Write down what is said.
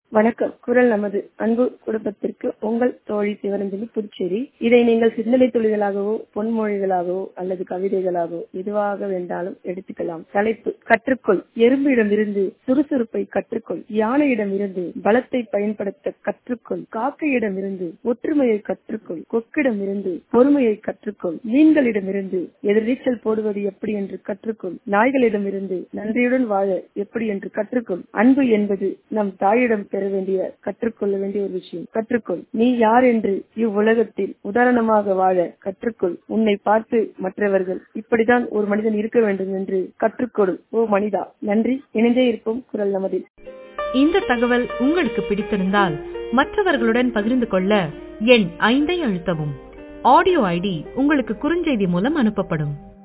வணக்கம் குரல் நமது அன்பு குடும்பத்திற்கு உங்கள் தோழி சிவரஞ்சனி புதுச்சேரி இதை நீங்கள் சிந்தனை துளிகளாகவோ பொன்மொழிகளாகவோ அல்லது கவிதைகளாகவோ எதுவாக வேண்டாலும் எடுத்துக்கலாம் தலைப்பு கற்றுக்கொள் எறும்பிடமிருந்து சுறுசுறுப்பை கற்றுக்கொள் யானையிடமிருந்து பலத்தை பயன்படுத்த கற்றுக்கொள் காக்கையிடமிருந்து ஒற்றுமையை கற்றுக்கொள் கொக்கிடமிருந்து பொறுமையை கற்றுக்கொள் மீன்களிடமிருந்து எதிர்நீச்சல் போடுவது எப்படி என்று கற்றுக்கொள் நாய்களிடமிருந்து நன்றியுடன் வாழ எப்படி என்று கற்றுக்கொள் அன்பு என்பது நம் தாயிடம் பெற வேண்டிய கற்றுக்கொள்ள வேண்டிய ஒரு விஷயம் கற்றுக்கொள் நீ யார் என்று இவ்வுலகத்தில் உதாரணமாக வாழ கற்றுக்கொள் உன்னை பார்த்து மற்றவர்கள் இப்படித்தான் ஒரு மனிதன் இருக்க வேண்டும் என்று கற்றுக்கொடு ஓ மனிதா நன்றி இணைந்தே இருப்போம் குரல் நமதில் இந்த தகவல் உங்களுக்கு பிடித்திருந்தால் மற்றவர்களுடன் பகிர்ந்து கொள்ள எண் ஐந்தை அழுத்தவும் ஆடியோ ஐடி உங்களுக்கு குறுஞ்செய்தி மூலம் அனுப்பப்படும்